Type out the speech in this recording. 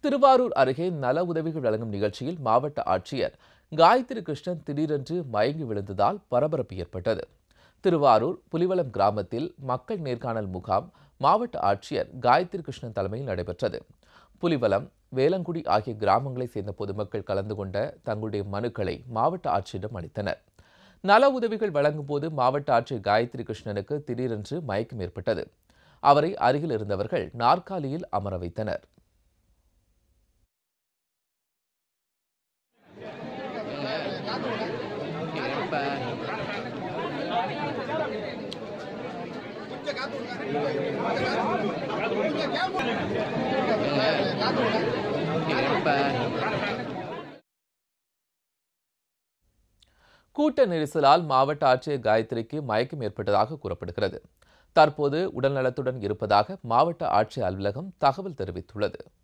திருவாரூர் அருகே நல உதவிகள் வழங்கும் நிகழ்ச்சியில் மாவட்ட ஆட்சியர் காயத்ரி கிருஷ்ணன் திடீரென்று மயங்கி விழுந்ததால் பரபரப்பு ஏற்பட்டது திருவாரூர் புலிவலம் கிராமத்தில் மக்கள் நேர்காணல் முகாம் மாவட்ட ஆட்சியர் காயத்ரி கிருஷ்ணன் தலைமையில் நடைபெற்றது புலிவலம் வேலங்குடி ஆகிய கிராமங்களைச் சேர்ந்த பொதுமக்கள் கலந்து கொண்ட தங்களுடைய மனுக்களை மாவட்ட ஆட்சியரிடம் அளித்தனர் நல உதவிகள் வழங்கும் போது மாவட்ட ஆட்சியர் காயத்ரி கிருஷ்ணனுக்கு திடீரென்று மயக்கம் ஏற்பட்டது அவரை அருகில் இருந்தவர்கள் நாற்காலியில் அமர வைத்தனர் கூட்ட நெரிசலால் மாவட்ட ஆட்சியர் காயத்ரிக்கு மயக்கம் ஏற்பட்டதாக கூறப்படுகிறது தற்போது உடல்நலத்துடன் இருப்பதாக மாவட்ட ஆட்சியர் அலுவலகம் தகவல் தெரிவித்துள்ளது